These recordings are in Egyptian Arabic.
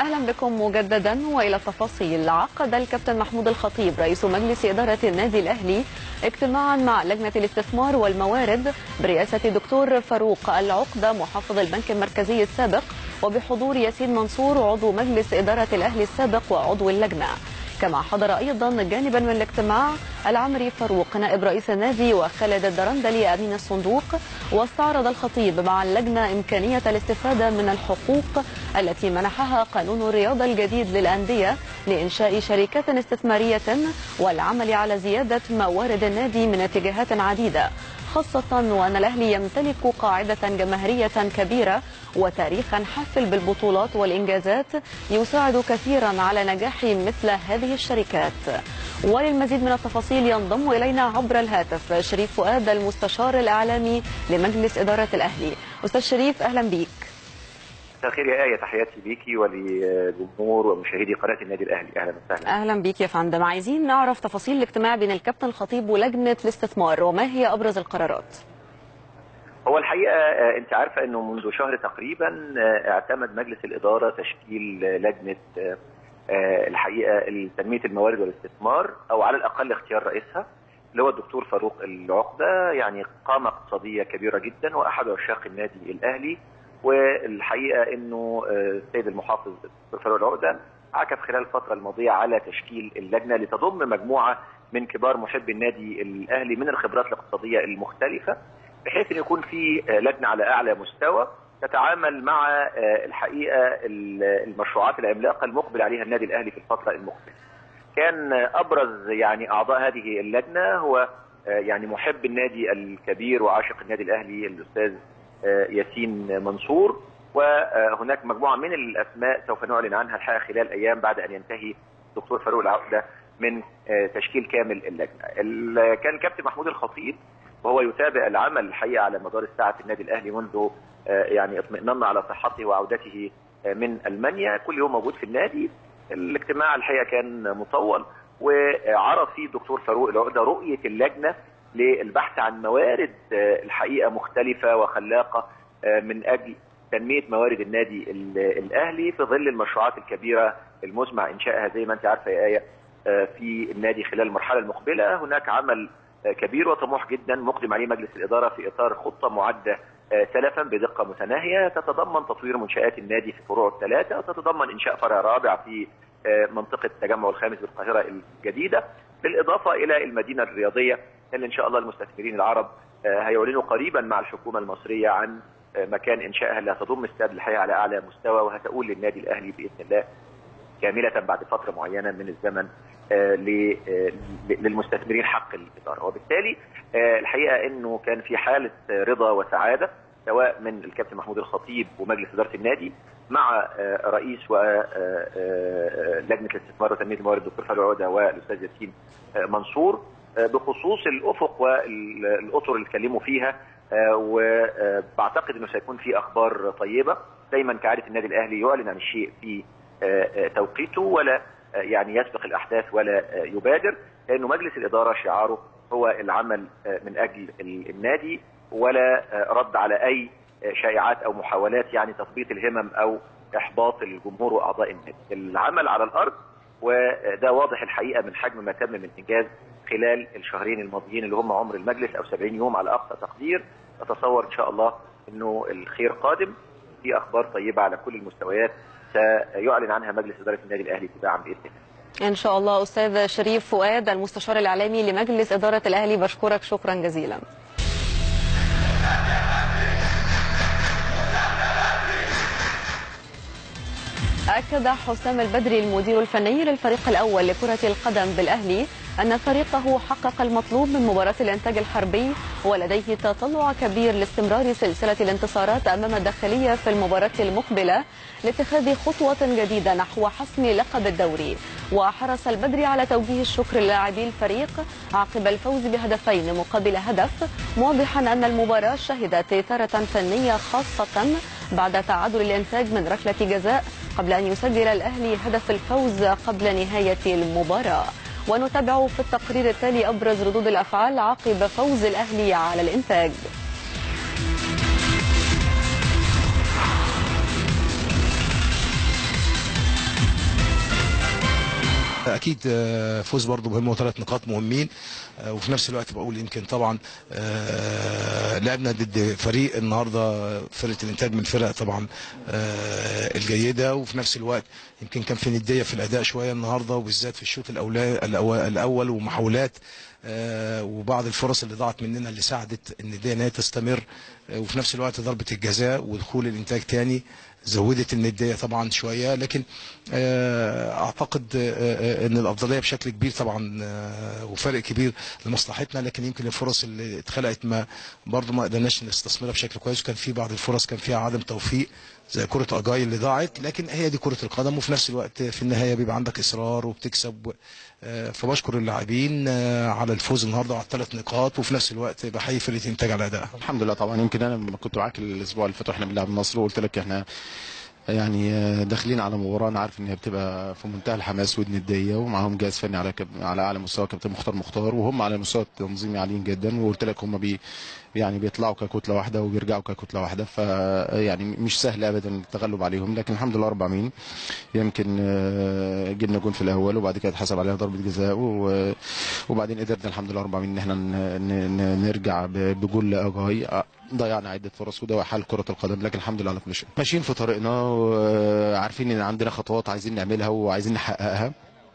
أهلا بكم مجددا وإلى التفاصيل عقد الكابتن محمود الخطيب رئيس مجلس إدارة النادي الأهلي اجتماعا مع لجنة الاستثمار والموارد برئاسة دكتور فاروق العقدة محافظ البنك المركزي السابق وبحضور ياسين منصور عضو مجلس إدارة الأهلي السابق وعضو اللجنة كما حضر أيضا جانبا من الاجتماع العمري فاروق نائب رئيس النادي وخالد الدرندلي أمين الصندوق واستعرض الخطيب مع اللجنة إمكانية الاستفادة من الحقوق التي منحها قانون الرياضة الجديد للأندية لإنشاء شركات استثمارية والعمل على زيادة موارد النادي من اتجاهات عديدة خاصة وأن الأهلي يمتلك قاعدة جماهيرية كبيرة وتاريخا حافل بالبطولات والإنجازات يساعد كثيرا على نجاح مثل هذه الشركات وللمزيد من التفاصيل ينضم إلينا عبر الهاتف شريف فؤاد المستشار الإعلامي لمجلس إدارة الأهلي أستاذ شريف أهلا بيك مساء الخير يا آية تحياتي ليكي ولجمهور ومشاهدي قناة النادي الأهلي أهلا وسهلا أهلا بيك يا فندم عايزين نعرف تفاصيل الاجتماع بين الكابتن الخطيب ولجنة الاستثمار وما هي أبرز القرارات هو الحقيقة أنت عارفة أنه منذ شهر تقريبا اعتمد مجلس الإدارة تشكيل لجنة الحقيقة تنمية الموارد والاستثمار أو على الأقل اختيار رئيسها اللي هو الدكتور فاروق العقدة يعني قامة اقتصادية كبيرة جدا وأحد عشاق النادي الأهلي والحقيقه انه السيد المحافظ الدكتور فاروق العقده عكف خلال الفتره الماضيه على تشكيل اللجنه لتضم مجموعه من كبار محبي النادي الاهلي من الخبرات الاقتصاديه المختلفه بحيث ان يكون في لجنه على اعلى مستوى تتعامل مع الحقيقه المشروعات العملاقه المقبل عليها النادي الاهلي في الفتره المقبله. كان ابرز يعني اعضاء هذه اللجنه هو يعني محب النادي الكبير وعاشق النادي الاهلي الاستاذ ياسين منصور وهناك مجموعه من الاسماء سوف نعلن عنها الحقيقه خلال ايام بعد ان ينتهي الدكتور فاروق العقده من تشكيل كامل اللجنه. كان كابتن محمود الخطيب وهو يتابع العمل الحقيقه على مدار الساعه في النادي الاهلي منذ يعني اطمئننا على صحته وعودته من المانيا كل يوم موجود في النادي. الاجتماع الحقيقه كان مطول وعرض فيه الدكتور فاروق العقده رؤيه اللجنه للبحث عن موارد الحقيقه مختلفه وخلاقه من اجل تنميه موارد النادي الاهلي في ظل المشروعات الكبيره المزمع انشائها زي ما انت عارفه يا ايه في النادي خلال المرحله المقبله هناك عمل كبير وطموح جدا مقدم عليه مجلس الاداره في اطار خطه معده سلفا بدقه متناهيه تتضمن تطوير منشات النادي في فروعه الثلاثه وتتضمن انشاء فرع رابع في منطقه التجمع الخامس بالقاهره الجديده بالاضافه الى المدينه الرياضيه اللي ان شاء الله المستثمرين العرب هيعلنوا قريبا مع الحكومه المصريه عن مكان انشائها اللي هتضم استاد الحقيقه على اعلى مستوى وهتقول للنادي الاهلي باذن الله كامله بعد فتره معينه من الزمن للمستثمرين حق الاداره وبالتالي الحقيقه انه كان في حاله رضا وسعاده سواء من الكابتن محمود الخطيب ومجلس اداره النادي مع رئيس ولجنه الاستثمار وتنميه الموارد الدكتور فاروق عوده والاستاذ ياسين منصور بخصوص الافق والاطر اللي اتكلموا فيها وبعتقد انه سيكون في اخبار طيبه دايما كعاده النادي الاهلي يعلن عن الشيء في توقيته ولا يعني يسبق الاحداث ولا يبادر لانه مجلس الاداره شعاره هو العمل من اجل النادي ولا رد على اي شائعات او محاولات يعني تثبيط الهمم او احباط الجمهور واعضاء النادي. العمل على الارض وده واضح الحقيقه من حجم ما تم من انجاز خلال الشهرين الماضيين اللي هم عمر المجلس او 70 يوم على اقصى تقدير اتصور ان شاء الله انه الخير قادم في اخبار طيبه على كل المستويات سيعلن عنها مجلس اداره النادي الاهلي تباعا باذن الله. ان شاء الله استاذ شريف فؤاد المستشار الاعلامي لمجلس اداره الاهلي بشكرك شكرا جزيلا. أكد حسام البدري المدير الفني للفريق الأول لكرة القدم بالأهلي أن فريقه حقق المطلوب من مباراة الإنتاج الحربي ولديه تطلع كبير لاستمرار سلسلة الانتصارات أمام الداخلية في المباراة المقبلة لاتخاذ خطوة جديدة نحو حسم لقب الدوري وحرص البدري على توجيه الشكر للاعبي الفريق عقب الفوز بهدفين مقابل هدف موضحا أن المباراة شهدت إثارة فنية خاصة بعد تعادل الإنتاج من ركلة جزاء قبل أن يسجل الأهلي هدف الفوز قبل نهاية المباراة ونتابع في التقرير التالي أبرز ردود الأفعال عقب فوز الأهلي على الإنتاج اكيد آه، فوز برضه مهم وثلاث نقاط مهمين آه، وفي نفس الوقت بقول يمكن طبعا آه، لعبنا ضد فريق النهارده فرقه الانتاج من الفرق طبعا آه، الجيده وفي نفس الوقت يمكن كان في نديه في الاداء شويه النهارده وبالذات في الشوط الأولا- الأول, الاول ومحاولات آه، وبعض الفرص اللي ضاعت مننا اللي ساعدت النديه ان هي تستمر آه، وفي نفس الوقت ضربه الجزاء ودخول الانتاج تاني زودت النديه طبعا شويه لكن آه، اعتقد آه، آه، ان الافضليه بشكل كبير طبعا آه، وفرق كبير لمصلحتنا لكن يمكن الفرص اللي اتخلقت ما برضه ما قدرناش نستثمرها بشكل كويس وكان في بعض الفرص كان فيها عدم توفيق زي كرة أجاي اللي ضاعت لكن هي دي كرة القدم وفي نفس الوقت في النهاية بيبقى عندك إصرار وبتكسب آه، فبشكر اللاعبين آه، على الفوز النهارده وعلى الثلاث نقاط وفي نفس الوقت بحيي فرقة إنتاج على أدائها الحمد لله طبعا يمكن انا لما كنت معاك الاسبوع اللي فات واحنا بنلعب النصر وقلت لك احنا يعني آه، داخلين على مباراه انا عارف ان هي بتبقى في منتهى الحماس والنديه ومعاهم جهاز فني على كب... على اعلى مستوى كابتن مختار مختار وهم على مستوى التنظيمي عاليين جدا وقلت لك هم بي يعني بيطلعوا ككتله واحده وبيرجعوا ككتله واحده ف يعني مش سهل ابدا التغلب عليهم لكن الحمد لله رب العالمين يمكن آه، جبنا جون في الاول وبعد كده اتحسب عليها ضربه جزاء و- وبعدين قدرنا الحمد لله رب العالمين ان احنا ن- ن- نرجع ب- بجول لاجاي ضيعنا عده فرص وده حال كره القدم لكن الحمد لله على كل شيء ماشيين في طريقنا وعارفين ان عندنا خطوات عايزين نعملها وعايزين نحققها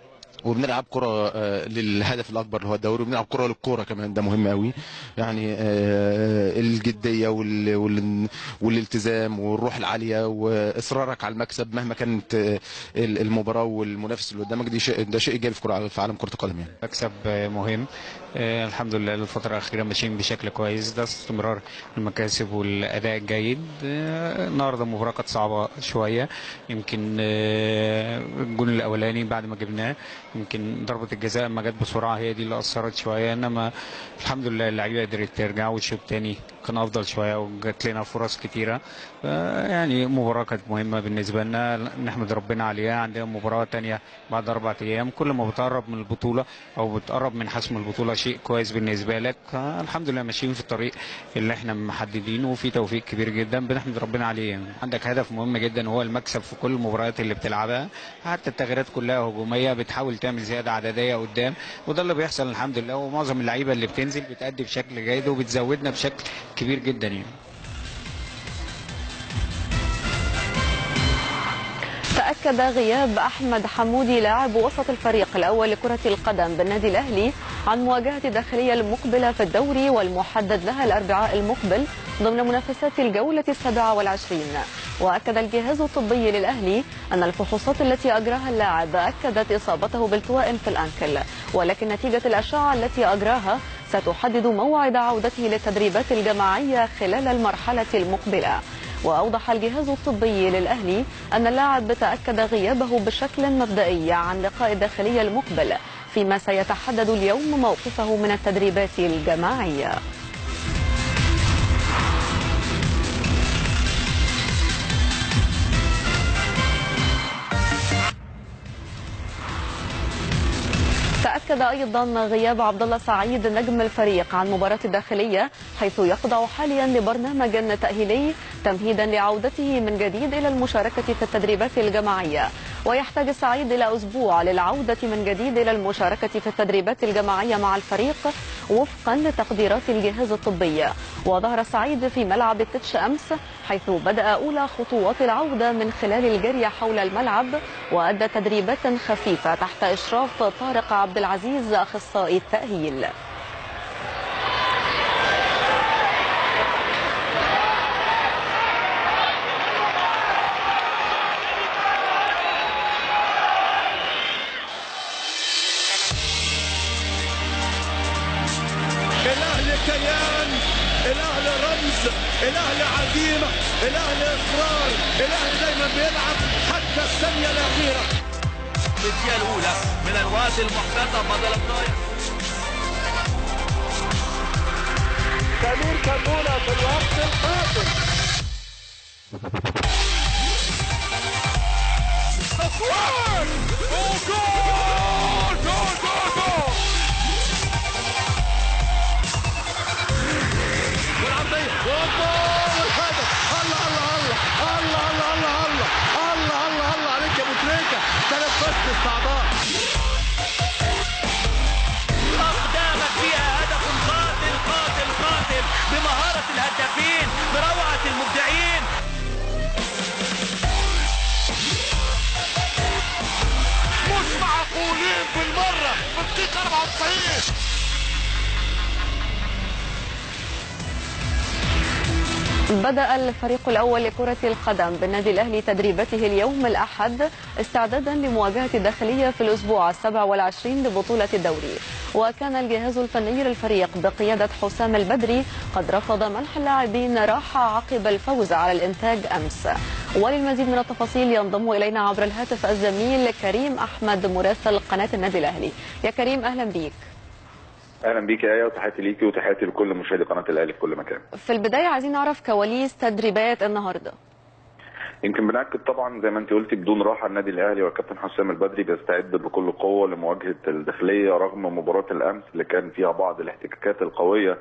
وبنلعب كرة آه، للهدف الأكبر اللي هو الدوري وبنلعب كرة للكرة كمان ده مهم قوي يعني آه، الجدية وال- وال- والالتزام والروح العالية وإصرارك على المكسب مهما كانت آه، المباراة والمنافس اللي قدامك دي شيء ده شيء إيجابي في كرة في عالم كرة القدم يعني مكسب مهم آه، الحمد لله الفترة الأخيرة ماشيين بشكل كويس ده استمرار المكاسب والأداء الجيد آه، النهاردة المباراة كانت صعبة شوية يمكن آه، الجون الأولاني بعد ما جبناه يمكن ضربة الجزاء ما جت بسرعة هي دي اللي أثرت شوية إنما الحمد لله اللعيبة قدرت ترجع والشوط التاني كان أفضل شوية وجات لنا فرص كتيرة آه، يعني مباراة كانت مهمة بالنسبة لنا نحمد ربنا عليها عندنا مباراة تانية بعد أربع أيام كل ما بتقرب من البطولة أو بتقرب من حسم البطولة شيء كويس بالنسبة لك آه، الحمد لله ماشيين في الطريق اللي احنا محددينه وفي توفيق كبير جدا بنحمد ربنا عليه عندك هدف مهم جدا هو المكسب في كل المباريات اللي بتلعبها حتى التغييرات كلها هجومية بتحاول تعمل زيادة عددية قدام وده اللي بيحصل الحمد لله ومعظم اللعيبة اللي بتنزل بتأدي بشكل جيد وبتزودنا بشكل كبير جدا يعني تأكد غياب أحمد حمودي لاعب وسط الفريق الأول لكرة القدم بالنادي الأهلي عن مواجهة الداخلية المقبلة في الدوري والمحدد لها الأربعاء المقبل ضمن منافسات الجولة السابعة والعشرين وأكد الجهاز الطبي للأهلي أن الفحوصات التي أجراها اللاعب أكدت إصابته بالتواء في الأنكل ولكن نتيجة الأشعة التي أجراها ستحدد موعد عودته للتدريبات الجماعية خلال المرحلة المقبلة وأوضح الجهاز الطبي للأهلي أن اللاعب تأكد غيابه بشكل مبدئي عن لقاء الداخلية المقبل فيما سيتحدد اليوم موقفه من التدريبات الجماعية تأكد أيضا غياب عبد الله سعيد نجم الفريق عن مباراة الداخلية حيث يخضع حاليا لبرنامج تأهيلي تمهيدا لعودته من جديد إلى المشاركة في التدريبات الجماعية ويحتاج سعيد إلى أسبوع للعودة من جديد إلى المشاركة في التدريبات الجماعية مع الفريق وفقا لتقديرات الجهاز الطبي وظهر سعيد في ملعب التتش أمس حيث بدأ أولى خطوات العودة من خلال الجري حول الملعب وأدى تدريبات خفيفة تحت إشراف طارق عبد العزيز أخصائي التأهيل الاهلي كيان الاهلي رمز الاهلي عزيمه الاهلي اصرار الاهلي دايما بيلعب حتى الثانيه الاخيره الدقيقة الأولى من الوقت المحتسب بدل الضايع سمير كمونه في الوقت القاتل تصوير وجول جول جول جول والعرضية والجول والهدف الله الله الله الله الله الله الله الله الله الله عليك يا ابو تريكه تنفست استعباط الهدافين بروعة المبدعين مش معقولين بالمرة في الدقيقة 94 بدأ الفريق الأول لكرة القدم بالنادي الأهلي تدريبته اليوم الأحد استعدادا لمواجهة الداخلية في الأسبوع السابع والعشرين لبطولة الدوري وكان الجهاز الفني للفريق بقيادة حسام البدري قد رفض منح اللاعبين راحة عقب الفوز على الإنتاج أمس وللمزيد من التفاصيل ينضم إلينا عبر الهاتف الزميل كريم أحمد مراسل قناة النادي الأهلي يا كريم أهلا بيك اهلا بيك يا ايه وتحياتي ليكي وتحياتي لكل مشاهدي قناه الاهلي في كل مكان. في البداية عايزين نعرف كواليس تدريبات النهارده يمكن بنأكد طبعا زي ما انت قلتي بدون راحه النادي الاهلي والكابتن حسام البدري بيستعد بكل قوه لمواجهه الداخليه رغم مباراه الامس اللي كان فيها بعض الاحتكاكات القويه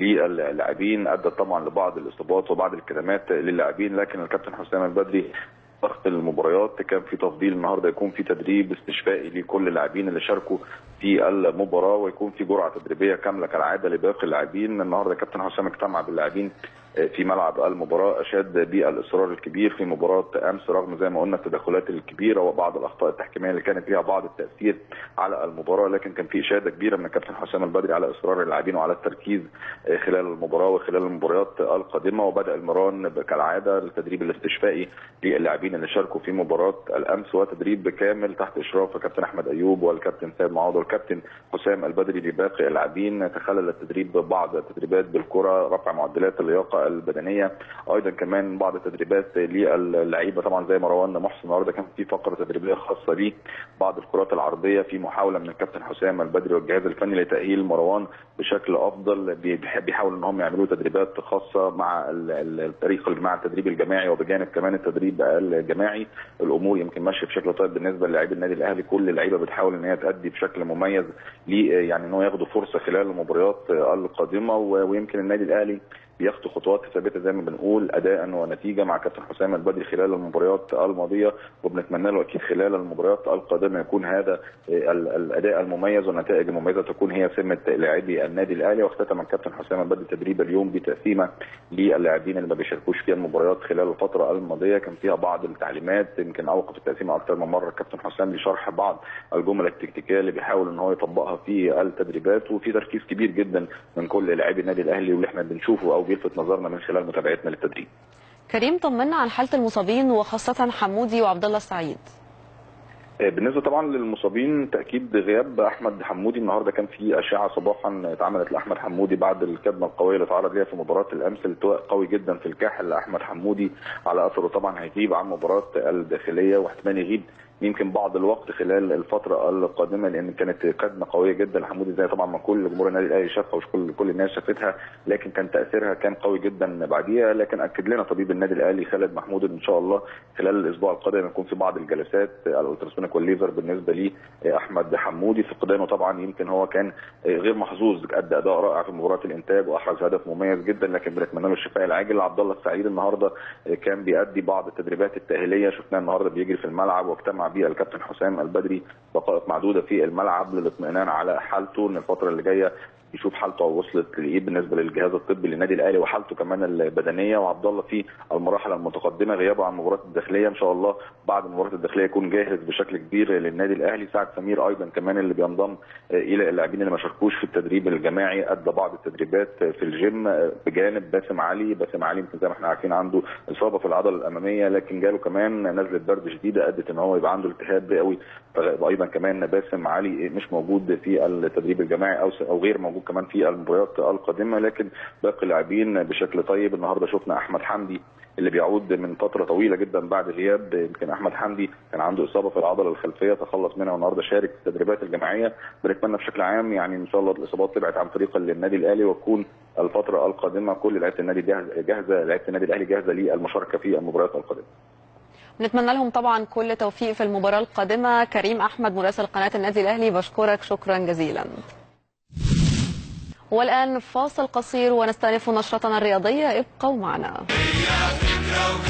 للاعبين ادت طبعا لبعض الاصابات وبعض الكلمات للاعبين لكن الكابتن حسام البدري ضغط المباريات كان في تفضيل النهارده يكون في تدريب استشفائي لكل اللاعبين اللي شاركوا في المباراه ويكون في جرعه تدريبيه كامله كالعاده لباقي اللاعبين النهارده كابتن حسام اجتمع باللاعبين في ملعب المباراه اشاد بالاصرار الكبير في مباراه امس رغم زي ما قلنا التدخلات الكبيره وبعض الاخطاء التحكيميه اللي كانت ليها بعض التاثير على المباراه لكن كان في اشاده كبيره من الكابتن حسام البدري على اصرار اللاعبين وعلى التركيز خلال المباراه وخلال المباريات القادمه وبدا المران كالعاده التدريب الاستشفائي للاعبين اللي شاركوا في مباراه الامس وتدريب كامل تحت اشراف الكابتن احمد ايوب والكابتن سيد معوض والكابتن حسام البدري لباقي اللاعبين تخلل التدريب بعض التدريبات بالكره رفع معدلات اللياقه البدنيه ايضا كمان بعض التدريبات للعيبه طبعا زي مروان محسن النهارده كان في فقره تدريبيه خاصه ليه بعض الكرات العرضيه في محاوله من الكابتن حسام البدري والجهاز الفني لتاهيل مروان بشكل افضل بيحب يحاول ان هم يعملوا تدريبات خاصه مع الفريق مع التدريب الجماعي وبجانب كمان التدريب الجماعي الامور يمكن ماشيه بشكل طيب بالنسبه للاعبي النادي الاهلي كل اللعيبه بتحاول ان هي تادي بشكل مميز ليه يعني ان هو ياخدوا فرصه خلال المباريات القادمه ويمكن النادي الاهلي بياخدوا خطوات ثابته زي ما بنقول اداء ونتيجه مع كابتن حسام البدري خلال المباريات الماضيه وبنتمنى له اكيد خلال المباريات القادمه يكون هذا الاداء المميز والنتائج المميزه تكون هي سمه لاعبي النادي الاهلي واختتم الكابتن حسام البدري تدريب اليوم بتقسيمه للاعبين اللي ما بيشاركوش في المباريات خلال الفتره الماضيه كان فيها بعض التعليمات يمكن اوقف التقسيمه اكثر من مره الكابتن حسام لشرح بعض الجمل التكتيكيه اللي بيحاول ان هو يطبقها في التدريبات وفي تركيز كبير جدا من كل لاعبي النادي الاهلي واللي احنا بنشوفه او بيلفت نظرنا من خلال متابعتنا للتدريب. كريم طمنا عن حالة المصابين وخاصة حمودي وعبد الله السعيد. بالنسبه طبعا للمصابين تاكيد غياب احمد حمودي النهارده كان في اشعه صباحا اتعملت لاحمد حمودي بعد الكدمه القويه اللي تعرض ليها في مباراه الامس التواء قوي جدا في الكاحل لاحمد حمودي على اثره طبعا هيغيب عن مباراه الداخليه واحتمال يغيب يمكن بعض الوقت خلال الفتره القادمه لان كانت كدمه قويه جدا لحمودي زي طبعا ما كل جمهور النادي الاهلي شافها ومش كل كل الناس شافتها لكن كان تاثيرها كان قوي جدا بعديها لكن اكد لنا طبيب النادي الاهلي خالد محمود ان شاء الله خلال الاسبوع القادم يكون في بعض الجلسات الالتراسونيك والليزر بالنسبه لي احمد حمودي فقدانه طبعا يمكن هو كان غير محظوظ ادى اداء رائع في مباراه الانتاج واحرز هدف مميز جدا لكن بنتمنى له الشفاء العاجل عبد الله السعيد النهارده كان بيأدي بعض التدريبات التاهيليه شفناه النهارده بيجري في الملعب واجتمع بيه الكابتن حسام حسام البدري دقائق معدوده في الملعب للاطمئنان على حالته ان الفتره اللي جايه يشوف حالته وصلت لايه بالنسبه للجهاز الطبي للنادي الاهلي وحالته كمان البدنيه وعبد الله في المراحل المتقدمه غيابه عن مباراه الداخليه ان شاء الله بعد مباراه الداخليه يكون جاهز بشكل كبير للنادي الاهلي سعد سمير ايضا كمان اللي بينضم الى اللاعبين اللي ما شاركوش في التدريب الجماعي ادى بعض التدريبات في الجيم بجانب باسم علي باسم علي يمكن زي ما احنا عارفين عنده اصابه في العضله الاماميه لكن جاله كمان نزله برد شديده ادت ان هو يبقى عنده التهاب رئوي ايضا كمان باسم علي مش موجود في التدريب الجماعي او او غير موجود كمان في المباريات القادمه لكن باقي اللاعبين بشكل طيب النهارده شفنا احمد حمدي اللي بيعود من فتره طويله جدا بعد غياب يمكن احمد حمدي كان عنده اصابه في العضله الخلفيه تخلص منها والنهارده شارك في التدريبات الجماعيه بنتمنى بشكل عام يعني ان شاء الله الاصابات تبعد عن فريق النادي الاهلي وتكون الفتره القادمه كل لعيبه النادي جاهزه لعيبه النادي الاهلي جاهزه للمشاركه في المباريات القادمه نتمنى لهم طبعا كل توفيق في المباراة القادمة كريم أحمد مراسل قناة النادي الأهلي بشكرك شكرا جزيلا والآن فاصل قصير ونستأنف نشرتنا الرياضية ابقوا معنا